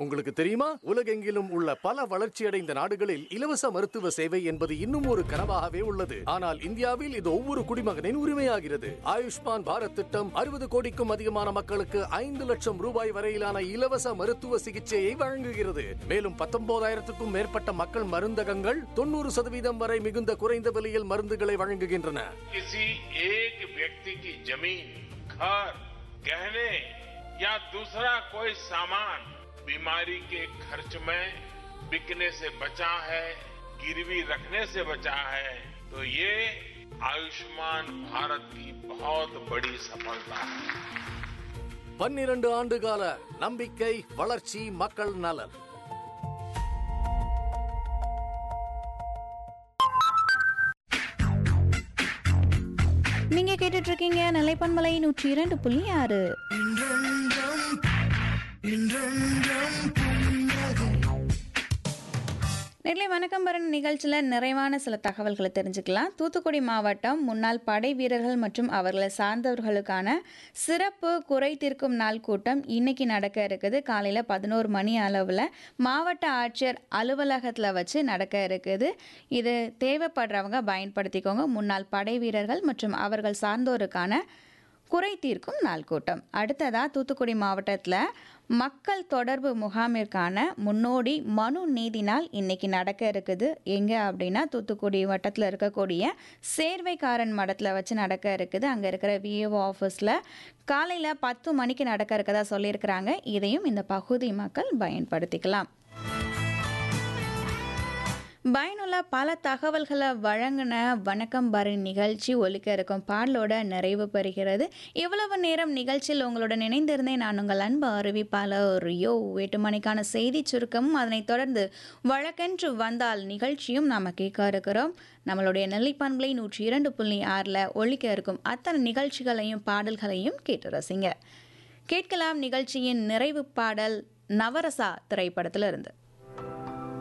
உங்களுக்கு தெரியுமா உலகெங்கிலும் உள்ள பல வளர்ச்சியடைந்த நாடுகளில் இலவச மருத்துவ சேவை என்பது இன்னும் ஒரு கனவாகவே உள்ளது ஆனால் இந்தியாவில் இது ஒவ்வொரு குடிமகனின் உரிமையாகிறது ஆயுஷ்மான் பாரத் திட்டம் அறுபது கோடிக்கும் அதிகமான மக்களுக்கு ஐந்து லட்சம் ரூபாய் வரையிலான இலவச மருத்துவ சிகிச்சையை வழங்குகிறது மேலும் பத்தொன்பதாயிரத்துக்கும் மேற்பட்ட மக்கள் மருந்தகங்கள் தொண்ணூறு சதவீதம் வரை மிகுந்த குறைந்த விலையில் மருந்துகளை வழங்குகின்றன किसी एक व्यक्ति की जमीन घर गहने या दूसरा कोई सामान बीमारी के खर्च में बिकने से बचा है गिरवी रखने से बचा है तो ये आयुष्मान भारत की बहुत बड़ी सफलता है பன்னிரண்டு ஆண்டு கால நம்பிக்கை வளர்ச்சி மக்கள் நலன் நீங்க கேட்டுட்டு இருக்கீங்க நிலைப்பன்மலை நூற்றி இரண்டு புள்ளி ஆறு நெல்லை வணக்கம் பரன் நிகழ்ச்சியில் நிறைவான சில தகவல்களை தெரிஞ்சுக்கலாம் தூத்துக்குடி மாவட்டம் முன்னாள் படை வீரர்கள் மற்றும் அவர்களை சார்ந்தவர்களுக்கான சிறப்பு குறை தீர்க்கும் நாள் கூட்டம் இன்னைக்கு நடக்க இருக்குது காலையில் பதினோரு மணி அளவில் மாவட்ட ஆட்சியர் அலுவலகத்தில் வச்சு நடக்க இருக்குது இது தேவைப்படுறவங்க பயன்படுத்திக்கோங்க முன்னாள் படை வீரர்கள் மற்றும் அவர்கள் சார்ந்தோருக்கான குறை தீர்க்கும் நாள் கூட்டம் அடுத்ததா தூத்துக்குடி மாவட்டத்தில் மக்கள் தொடர்பு முகாமிற்கான முன்னோடி மனு நீதி நாள் இன்னைக்கு நடக்க இருக்குது எங்கே அப்படின்னா தூத்துக்குடி வட்டத்தில் இருக்கக்கூடிய சேர்வைக்காரன் மடத்தில் வச்சு நடக்க இருக்குது அங்கே இருக்கிற விஏஓ ஆஃபீஸில் காலையில் பத்து மணிக்கு நடக்க இருக்கதா சொல்லியிருக்கிறாங்க இதையும் இந்த பகுதி மக்கள் பயன்படுத்திக்கலாம் பயனுள்ள பல தகவல்களை வழங்கின வணக்கம் பாரி நிகழ்ச்சி ஒலிக்க இருக்கும் பாடலோட நிறைவு பெறுகிறது இவ்வளவு நேரம் நிகழ்ச்சியில் உங்களுடன் இணைந்திருந்தேன் நான் உங்கள் அன்பு அறிவிப்பாளர் யோ எட்டு மணிக்கான செய்தி சுருக்கமும் அதனைத் தொடர்ந்து வழக்கென்று வந்தால் நிகழ்ச்சியும் நாம் கேட்க இருக்கிறோம் நம்மளுடைய நெல்லிப்பண்பலை நூற்றி இரண்டு புள்ளி ஆறில் ஒலிக்க இருக்கும் அத்தனை நிகழ்ச்சிகளையும் பாடல்களையும் கேட்டு ரசிங்க கேட்கலாம் நிகழ்ச்சியின் நிறைவு பாடல் நவரசா திரைப்படத்திலிருந்து